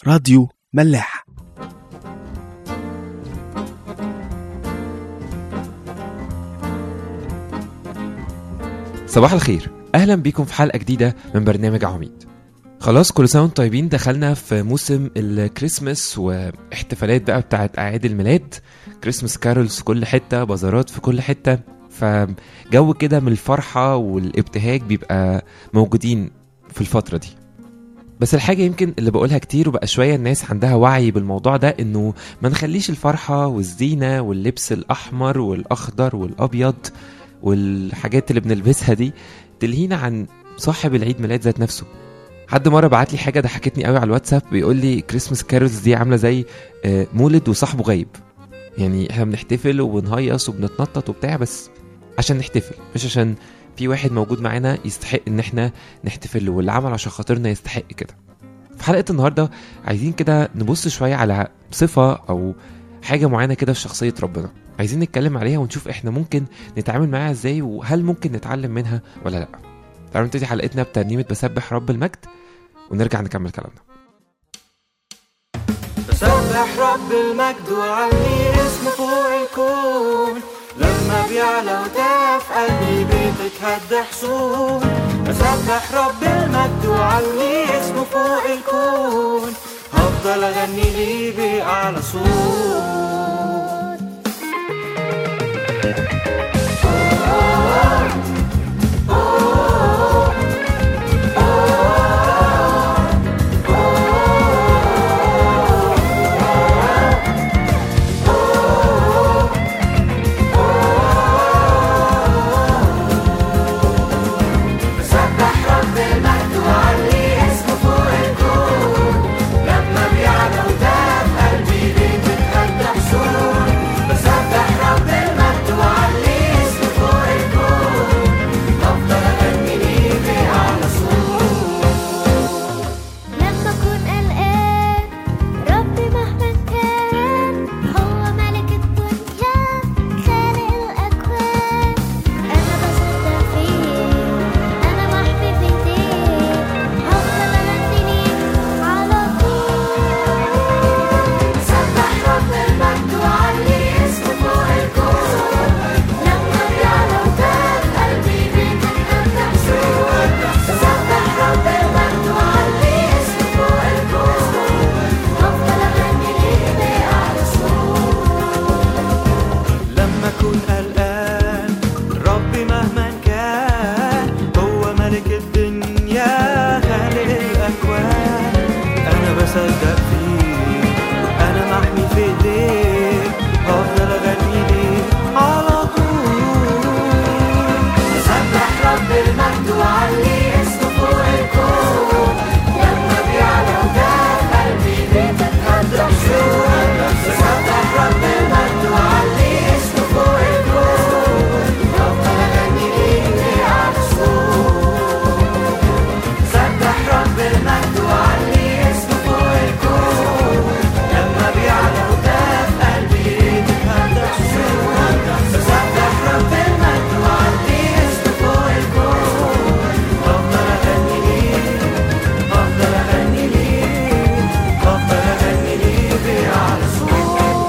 راديو ملاح صباح الخير اهلا بيكم في حلقه جديده من برنامج عميد خلاص كل سنه وانتم طيبين دخلنا في موسم الكريسماس واحتفالات بقى بتاعت اعياد الميلاد كريسماس كارولز في كل حته بازارات في كل حته فجو كده من الفرحه والابتهاج بيبقى موجودين في الفتره دي بس الحاجة يمكن اللي بقولها كتير وبقى شوية الناس عندها وعي بالموضوع ده انه ما نخليش الفرحة والزينة واللبس الأحمر والأخضر والأبيض والحاجات اللي بنلبسها دي تلهينا عن صاحب العيد ميلاد ذات نفسه حد مره بعت لي حاجه ضحكتني قوي على الواتساب بيقول لي كريسماس كارولز دي عامله زي آه، مولد وصاحبه غايب يعني احنا بنحتفل وبنهيص وبنتنطط وبتاع بس عشان نحتفل مش عشان في واحد موجود معانا يستحق ان احنا نحتفل له واللي عمل عشان خاطرنا يستحق كده في حلقه النهارده عايزين كده نبص شويه على صفه او حاجه معينه كده في شخصيه ربنا عايزين نتكلم عليها ونشوف احنا ممكن نتعامل معاها ازاي وهل ممكن نتعلم منها ولا لا تعالوا نبتدي حلقتنا بترنيمه بسبح رب المجد ونرجع نكمل كلامنا بسبح رب المجد وعلي اسمه فوق الكون لما بيعلى وتقف قلبي بتتهد حصون بسبح رب المجد وعلي اسمه فوق الكون هفضل اغني ليه بأعلى صوت بسبح رب المجد وعلي اسمه فوق الكون لما بيعلى وتاب قلبي بتتهد حصون بسبح رب المجد وعلي اسمه فوق الكون هفضل اغني ليه بأعلى صوت لما أكون قلقان ربي مهما كان هو ملك الدنيا خالق الأكوان أنا بصدق فيه أنا محمي في إيديه هفضل أغني ليه على طول سبح رب المجد وعلي اسمه فوق الكون لما بيعلى وتاب قلبي بيتهد حصون سبح رب المجد وعلي اسمه فوق الكون هفضل اغني ليه بأعلى صوت لما اكون قلقان ربي مهما كان هو ملك الدنيا خالق الاكوان انا بصدق فيه انا محمي في ايديه هفضل اغني ليه على طول سبح رب المجد وعلي اسمه فوق الكون لما بيعلى وجاب قلبي بتتهد حصون سبح رب المجد وعلي اسمه فوق الكون هفضل اغني ليه بأعلى صوت سبح رب المجد وعلي اسمه فوق الكون لما بيعلى وتاب قلبي بتتهد حصون سبح رب المجد وعلي اسمه فوق الكون هفضل اغني ليه هفضل اغني ليه هفضل اغني ليه بأعلى صوت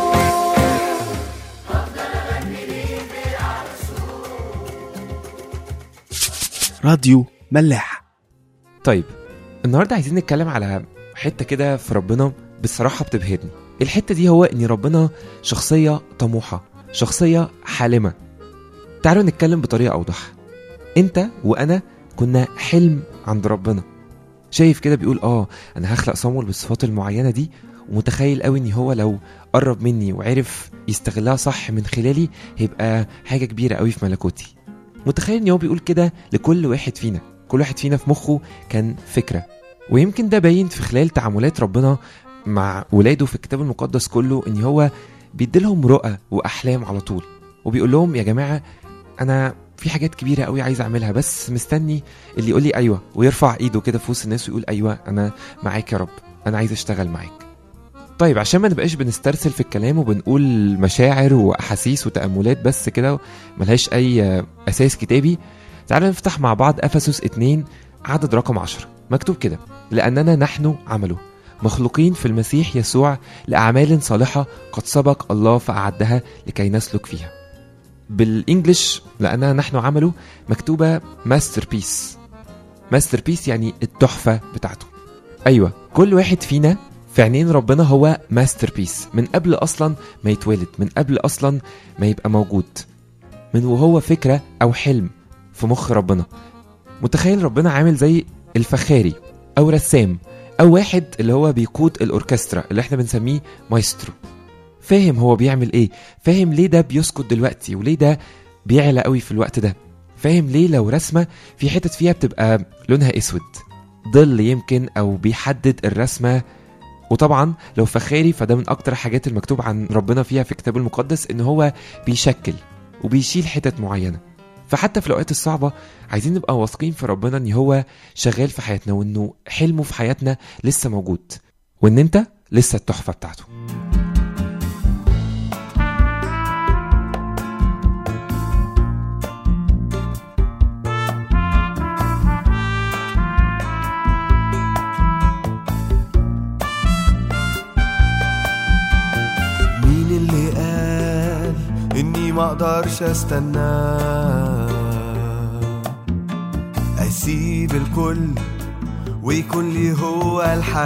راديو ملاح طيب النهارده عايزين نتكلم على حته كده في ربنا بصراحه بتبهرني الحته دي هو ان ربنا شخصيه طموحه شخصيه حالمه تعالوا نتكلم بطريقه اوضح انت وانا كنا حلم عند ربنا شايف كده بيقول اه انا هخلق صامول بالصفات المعينه دي ومتخيل قوي ان هو لو قرب مني وعرف يستغلها صح من خلالي هيبقى حاجه كبيره قوي في ملكوتي متخيل ان هو بيقول كده لكل واحد فينا كل واحد فينا في مخه كان فكره ويمكن ده باين في خلال تعاملات ربنا مع ولاده في الكتاب المقدس كله ان هو بيديلهم رؤى واحلام على طول وبيقول لهم يا جماعه انا في حاجات كبيره قوي عايز اعملها بس مستني اللي يقول لي ايوه ويرفع ايده كده في وسط الناس ويقول ايوه انا معاك يا رب انا عايز اشتغل معاك طيب عشان ما نبقاش بنسترسل في الكلام وبنقول مشاعر واحاسيس وتاملات بس كده ملهاش اي اساس كتابي تعالوا نفتح مع بعض افسس 2 عدد رقم 10 مكتوب كده لاننا نحن عمله مخلوقين في المسيح يسوع لأعمال صالحة قد سبق الله فأعدها لكي نسلك فيها بالإنجلش لأنها نحن عمله مكتوبة ماستر بيس ماستر بيس يعني التحفة بتاعته أيوة كل واحد فينا في عينين ربنا هو ماستر بيس من قبل أصلا ما يتولد من قبل أصلا ما يبقى موجود من وهو فكرة أو حلم في مخ ربنا متخيل ربنا عامل زي الفخاري أو رسام أو واحد اللي هو بيقود الأوركسترا اللي احنا بنسميه مايسترو فاهم هو بيعمل ايه فاهم ليه ده بيسكت دلوقتي وليه ده بيعلى قوي في الوقت ده فاهم ليه لو رسمة في حتت فيها بتبقى لونها اسود ظل يمكن او بيحدد الرسمة وطبعا لو فخاري فده من اكتر الحاجات المكتوب عن ربنا فيها في الكتاب المقدس ان هو بيشكل وبيشيل حتت معينة فحتى في الاوقات الصعبة عايزين نبقى واثقين في ربنا ان هو شغال في حياتنا وانه حلمه في حياتنا لسه موجود وان انت لسه التحفة بتاعته مين اللي قال اني ما اقدرش استنى اسيب الكل ويكون لي هو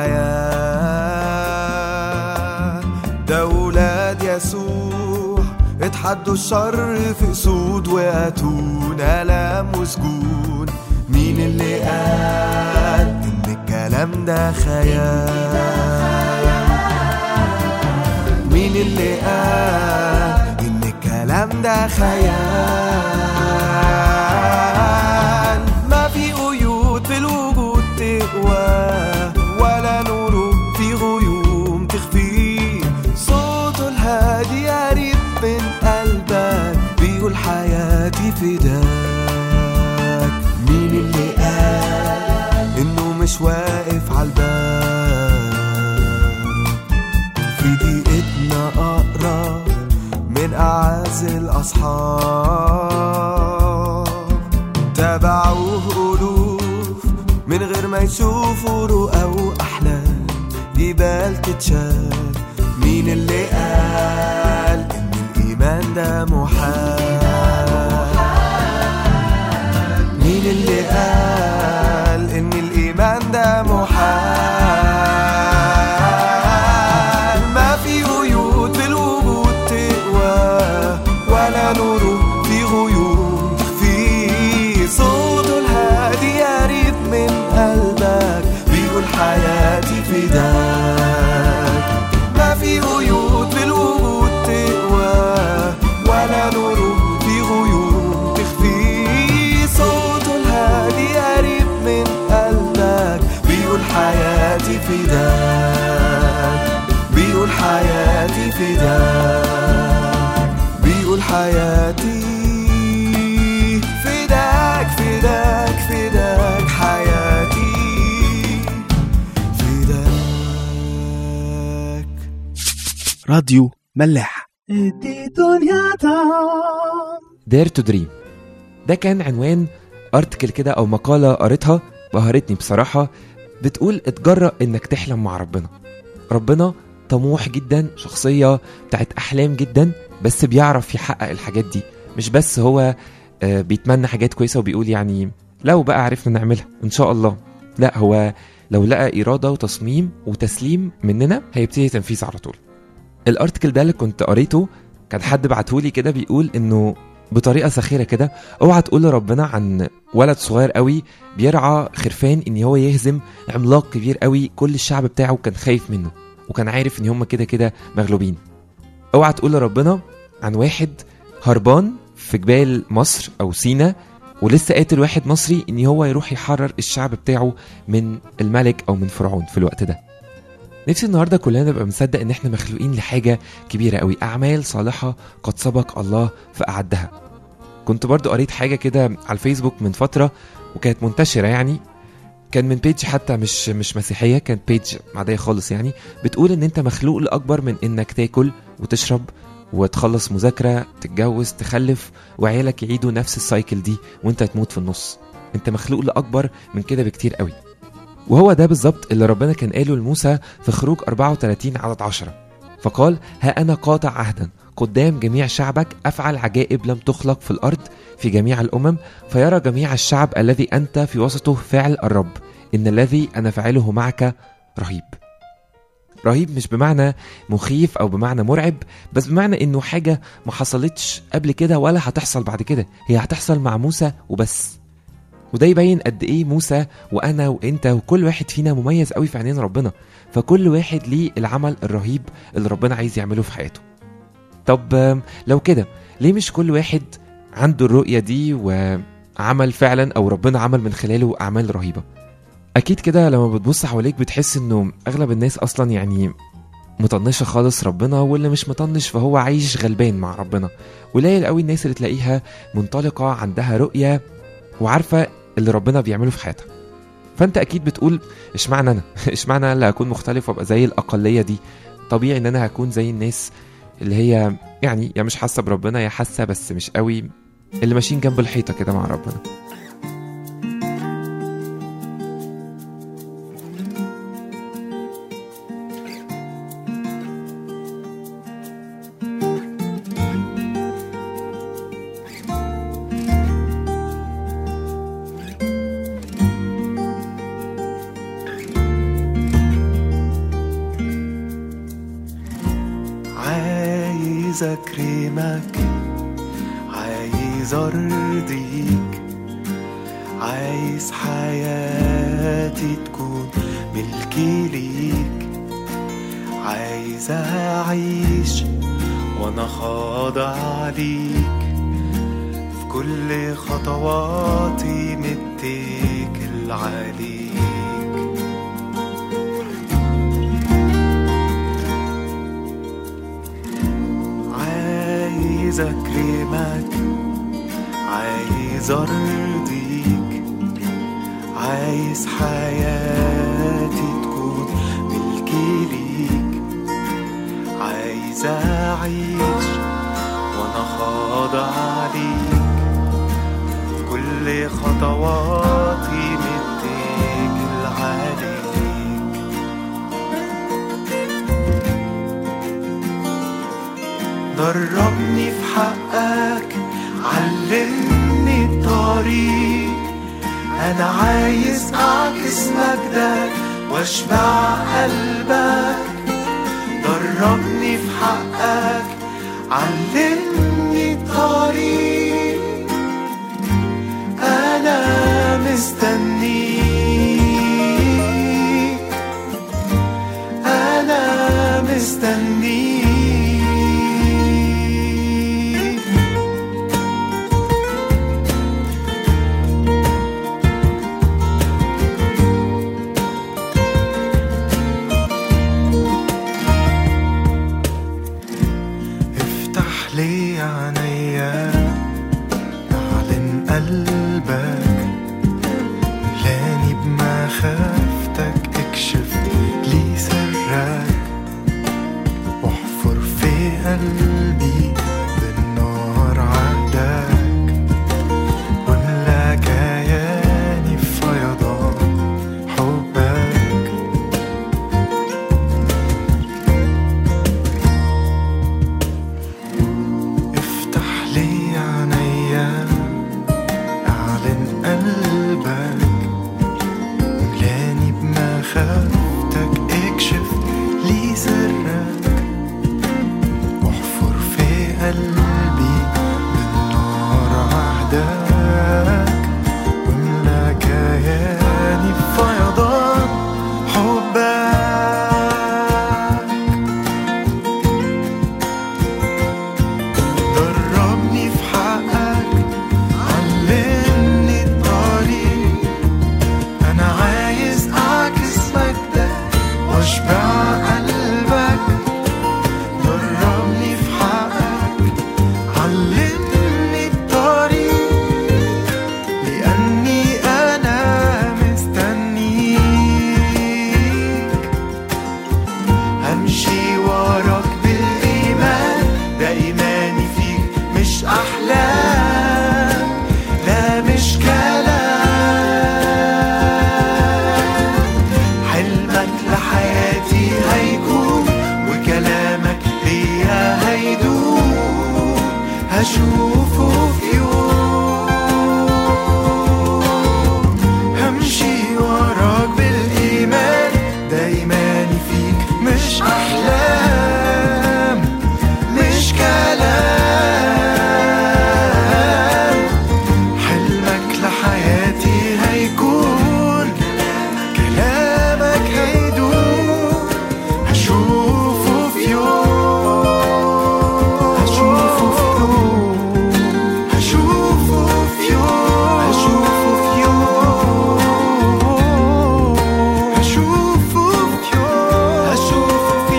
الحياة ده ولاد يسوع اتحدوا الشر في اسود واتون الام وسجون مين اللي قال ان الكلام ده خيال مين اللي قال ان الكلام ده خيال ما في قيود في الوجود تقوى ولا نور في غيوم تخفي صوته الهادي قريب من قلبك بيقول حياتي فداك مين اللي قال انه مش واقف عالباب في دقيقتنا أقرب من أعز الأصحاب تبعوه ألوف من غير ما يشوفوا رؤى وأحلام جبال تتشال مين اللي قال إن الإيمان ده محال مين اللي قال إن الإيمان ده محال ما في قيود في الوجود تقوى ولا نور في غيوم تخفي صوته الهادي قريب من قلبك بيقول حياتي فداك ما في قيود في الوجود تقوى ولا نور في غيوم تخفي صوته الهادي قريب من قلبك بيقول حياتي فداك بيقول حياتي فداك بيقول حياتي فداك فداك فداك حياتي فداك راديو ملاح دير تو دريم ده كان عنوان ارتكل كده او مقاله قريتها بهرتني بصراحه بتقول اتجرأ انك تحلم مع ربنا ربنا طموح جدا شخصيه بتاعت احلام جدا بس بيعرف يحقق الحاجات دي مش بس هو آه، بيتمنى حاجات كويسه وبيقول يعني لو بقى عرفنا نعملها ان شاء الله لا هو لو لقى اراده وتصميم وتسليم مننا هيبتدي تنفيذ على طول الارتكل ده اللي كنت قريته كان حد بعتهولي كده بيقول انه بطريقه سخيره كده اوعى تقول لربنا عن ولد صغير قوي بيرعى خرفان ان هو يهزم عملاق كبير قوي كل الشعب بتاعه كان خايف منه وكان عارف ان هم كده كده مغلوبين اوعى تقول لربنا عن واحد هربان في جبال مصر او سينا ولسه قاتل واحد مصري ان هو يروح يحرر الشعب بتاعه من الملك او من فرعون في الوقت ده نفسي النهارده كلنا نبقى مصدق ان احنا مخلوقين لحاجه كبيره قوي اعمال صالحه قد سبق الله فاعدها كنت برضو قريت حاجه كده على الفيسبوك من فتره وكانت منتشره يعني كان من بيج حتى مش مش مسيحيه كانت بيج عاديه خالص يعني بتقول ان انت مخلوق لاكبر من انك تاكل وتشرب وتخلص مذاكره تتجوز تخلف وعيالك يعيدوا نفس السايكل دي وانت تموت في النص انت مخلوق لاكبر من كده بكتير قوي وهو ده بالظبط اللي ربنا كان قاله لموسى في خروج 34 عدد 10 فقال ها أنا قاطع عهدا قدام جميع شعبك أفعل عجائب لم تخلق في الأرض في جميع الأمم فيرى جميع الشعب الذي أنت في وسطه فعل الرب إن الذي أنا فاعله معك رهيب رهيب مش بمعنى مخيف او بمعنى مرعب بس بمعنى انه حاجه ما حصلتش قبل كده ولا هتحصل بعد كده هي هتحصل مع موسى وبس وده يبين قد ايه موسى وانا وانت وكل واحد فينا مميز قوي في عينين ربنا فكل واحد ليه العمل الرهيب اللي ربنا عايز يعمله في حياته طب آم، لو كده ليه مش كل واحد عنده الرؤيه دي وعمل فعلا او ربنا عمل من خلاله اعمال رهيبه اكيد كده لما بتبص حواليك بتحس انه اغلب الناس اصلا يعني مطنشه خالص ربنا واللي مش مطنش فهو عايش غلبان مع ربنا قليل قوي الناس اللي تلاقيها منطلقه عندها رؤيه وعارفه اللي ربنا بيعمله في حياتها فانت اكيد بتقول اشمعنى انا اشمعنى انا اللي هكون مختلف وابقى زي الاقليه دي طبيعي ان انا هكون زي الناس اللي هي يعني يا مش حاسه بربنا يا حاسه بس مش قوي اللي ماشيين جنب الحيطه كده مع ربنا عايز اكرمك عايز ارضيك عايز حياتي تكون ملكي ليك عايز اعيش وانا خاضع ليك في كل خطواتي متكل عليك عايز اكرمك عايز ارضيك عايز حياتي تكون ملكي ليك عايز اعيش وانا خاضع ليك في كل خطواتي متكل عليك دربني في حقك علمني الطريق انا عايز اعكس مجدك واشبع قلبك دربني في حقك علمني الطريق انا مستنيك انا مستنيك افتح لي عينيا اعلن قلبك ملاني بمخافتك اكشف لي سرك واحفر في قلبي بالنار عهدك واملا كياني في فيضان حبك افتح لي عينيا اعلن قلبك ملاني بمخافتك اكشف لي سرك واحفر في قلبي بالنار عهدك واملا كياني بفيضان حبك دربني في حقك علمني الطريق انا عايز اعكس مجدك واشبع قلبك دربني في حقك علمني الطريق لاني انا مستنيك همشي وراك بالإيمان ده إيماني فيك مش أحلام لا مش كلام إيماني فيك مش أحلام مش كلام حلمك لحياتي هيكون كلامك هيدوم هشوفه في يوم هشوفه في يوم هشوفه في يوم هشوفه في يوم هشوفه في يوم هشوفه في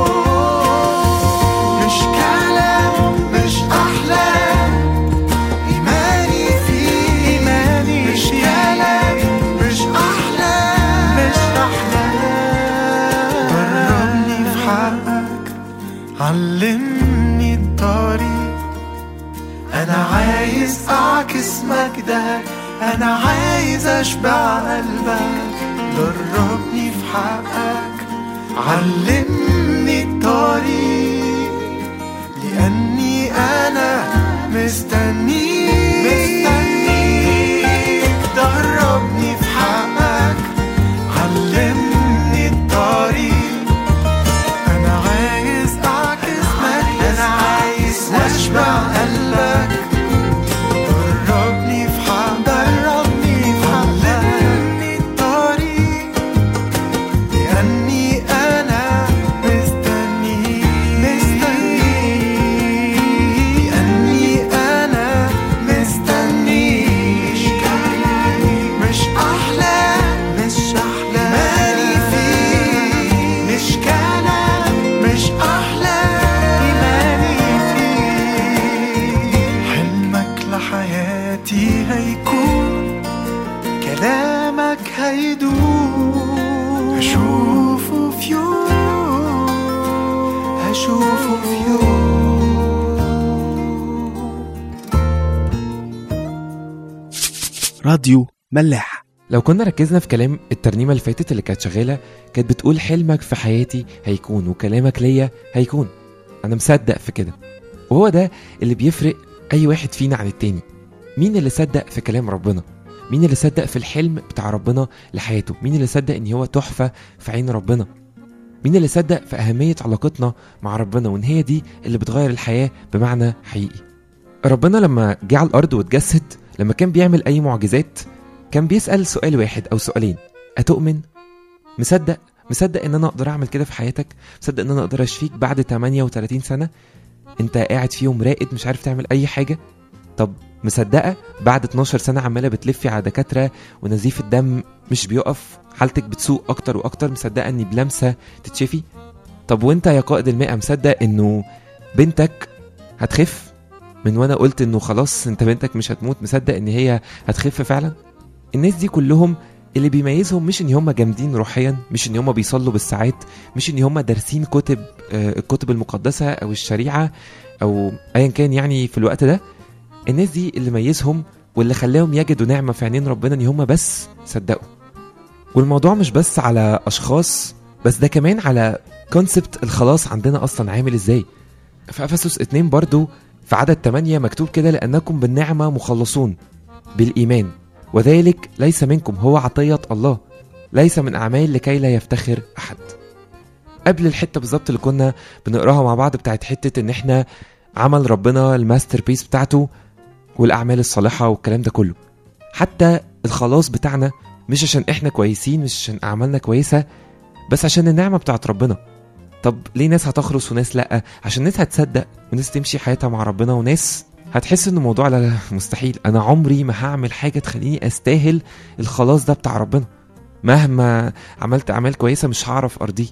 يوم مش كلام مش أحلام إيماني فيه إيماني مش كلام مش أحلام مش أحلام دربني في حقك علمني الطريق أنا عايز أعكس مجدك أنا عايز أشبع قلبك دربني في حقك علمني الطريق لأني أنا مستنيك مستنيك دربني في حقك علمني الطريق أنا عايز أعكس مجدك أنا عايز أشبع قلبك دربني في حقك دربني في حقك علمني الطريق لأني أنا مستنيك مستنيك لأني أنا مستنيك مش أحلام مش أحلام إيماني فيك مش كلام مش أحلام إيماني فيك حلمك لحياتي هيكون كلامك هيدوم هشوفه في يوم هشوفه في يوم راديو ملاح لو كنا ركزنا في كلام الترنيمة اللي فاتت اللي كانت شغالة كانت بتقول حلمك في حياتي هيكون وكلامك ليا هيكون أنا مصدق في كده وهو ده اللي بيفرق أي واحد فينا عن التاني مين اللي صدق في كلام ربنا مين اللي صدق في الحلم بتاع ربنا لحياته مين اللي صدق ان هو تحفة في عين ربنا مين اللي صدق في أهمية علاقتنا مع ربنا وإن هي دي اللي بتغير الحياة بمعنى حقيقي ربنا لما جه على الأرض واتجسد لما كان بيعمل أي معجزات كان بيسأل سؤال واحد أو سؤالين أتؤمن؟ مصدق؟ مصدق إن أنا أقدر أعمل كده في حياتك؟ مصدق إن أنا أقدر أشفيك بعد 38 سنة؟ أنت قاعد فيهم راقد مش عارف تعمل أي حاجة؟ طب مصدقة بعد 12 سنة عمالة بتلفي على دكاترة ونزيف الدم مش بيقف حالتك بتسوء أكتر وأكتر مصدقة إني بلمسة تتشفي؟ طب وأنت يا قائد المئة مصدق إنه بنتك هتخف؟ من وانا قلت انه خلاص انت بنتك مش هتموت مصدق ان هي هتخف فعلا الناس دي كلهم اللي بيميزهم مش ان هم جامدين روحيا مش ان هم بيصلوا بالساعات مش ان هم دارسين كتب آه، الكتب المقدسه او الشريعه او ايا كان يعني في الوقت ده الناس دي اللي ميزهم واللي خلاهم يجدوا نعمه في عينين ربنا ان هم بس صدقوا والموضوع مش بس على اشخاص بس ده كمان على كونسبت الخلاص عندنا اصلا عامل ازاي في افسس 2 برضو في عدد 8 مكتوب كده لانكم بالنعمه مخلصون بالايمان وذلك ليس منكم هو عطيه الله ليس من اعمال لكي لا يفتخر احد قبل الحته بالظبط اللي كنا بنقراها مع بعض بتاعت حته ان احنا عمل ربنا الماستر بيس بتاعته والاعمال الصالحه والكلام ده كله حتى الخلاص بتاعنا مش عشان احنا كويسين مش عشان اعمالنا كويسه بس عشان النعمه بتاعت ربنا طب ليه ناس هتخلص وناس لا عشان ناس هتصدق وناس تمشي حياتها مع ربنا وناس هتحس ان الموضوع لا لا مستحيل انا عمري ما هعمل حاجه تخليني استاهل الخلاص ده بتاع ربنا مهما عملت اعمال كويسه مش هعرف ارضيه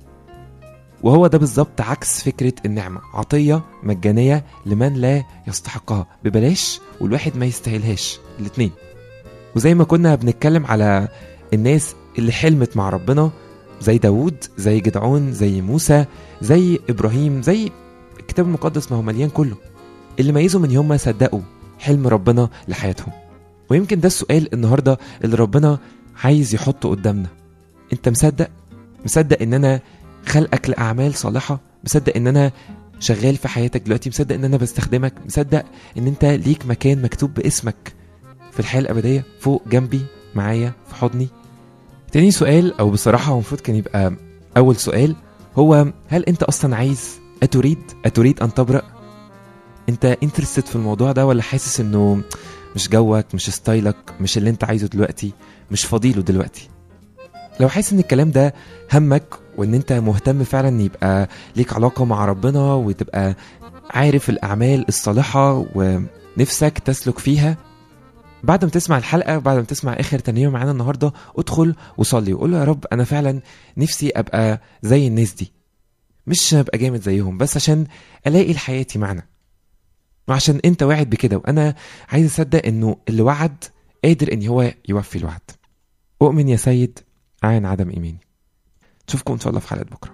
وهو ده بالظبط عكس فكره النعمه عطيه مجانيه لمن لا يستحقها ببلاش والواحد ما يستاهلهاش الاتنين وزي ما كنا بنتكلم على الناس اللي حلمت مع ربنا زي داوود زي جدعون زي موسى زي ابراهيم زي الكتاب المقدس ما هو مليان كله اللي ميزهم ان هم صدقوا حلم ربنا لحياتهم ويمكن ده السؤال النهارده اللي ربنا عايز يحطه قدامنا انت مصدق مصدق ان انا خلقك لاعمال صالحه مصدق ان انا شغال في حياتك دلوقتي مصدق ان انا بستخدمك مصدق ان انت ليك مكان مكتوب باسمك في الحياه الابديه فوق جنبي معايا في حضني تاني سؤال او بصراحه هو المفروض كان يبقى اول سؤال هو هل انت اصلا عايز اتريد اتريد ان تبرأ انت انترستد في الموضوع ده ولا حاسس انه مش جوك مش ستايلك مش اللي انت عايزه دلوقتي مش فضيله دلوقتي لو حاسس ان الكلام ده همك وان انت مهتم فعلا ان يبقى ليك علاقة مع ربنا وتبقى عارف الاعمال الصالحة ونفسك تسلك فيها بعد ما تسمع الحلقة وبعد ما تسمع آخر تنية معانا النهاردة ادخل وصلي وقول له يا رب أنا فعلا نفسي أبقى زي الناس دي مش أبقى جامد زيهم بس عشان ألاقي لحياتي معنى وعشان أنت واعد بكده وأنا عايز أصدق إنه اللي وعد قادر إن هو يوفي الوعد أؤمن يا سيد عن عدم إيماني نشوفكم إن شاء الله في حلقة بكرة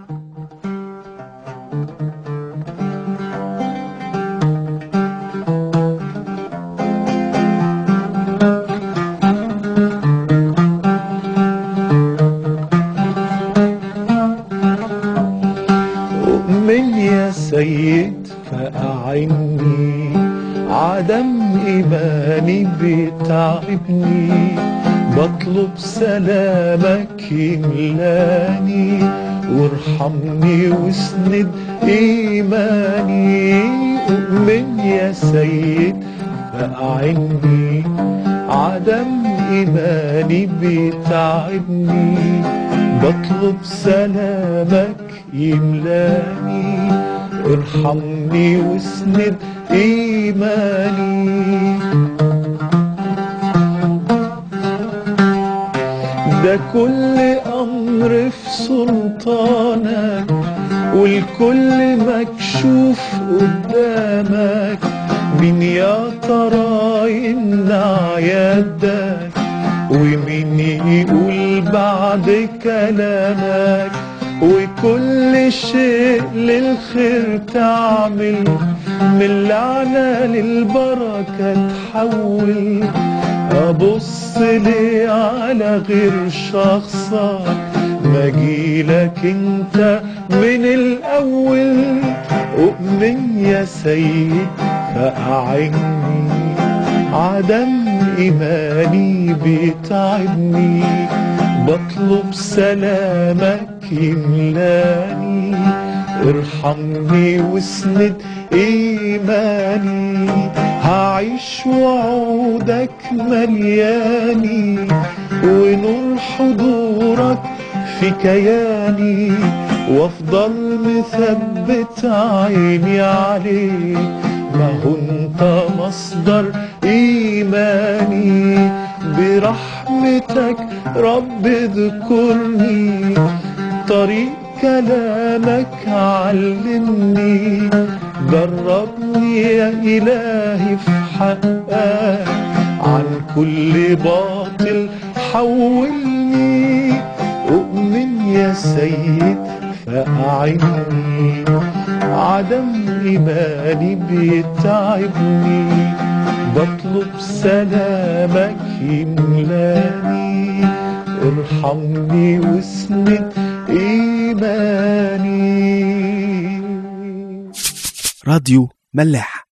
أؤمن يا سيد فأعني عدم إيماني بتعبني بطلب سلامك يملاني وارحمني واسند إيماني أؤمن يا سيد فأعني عدم إيماني بتعبني بطلب سلامك يملاني ارحمني واسند إيماني ده كل أمر في سلطانك والكل مكشوف قدامك مين يا ترى يمنع يدك ومين يقول بعد كلامك وكل شيء للخير تعمل من اللعنة للبركة تحول أبص لي على غير شخصك مجيلك انت من الأول أؤمن يا سيد فأعني عدم إيماني بيتعبني بطلب سلامك يملاني ارحمني واسند إيماني هعيش وعودك ملياني ونور حضورك في كياني وافضل مثبت عيني عليك ما هو انت مصدر ايماني برحمتك رب اذكرني طريق كلامك علمني جربني يا إلهي في حقك عن كل باطل حولني أؤمن يا سيد فأعني عدم إيماني بيتعبني بطلب سلامك يملاني ارحمني واسند إيماني راديو ملاح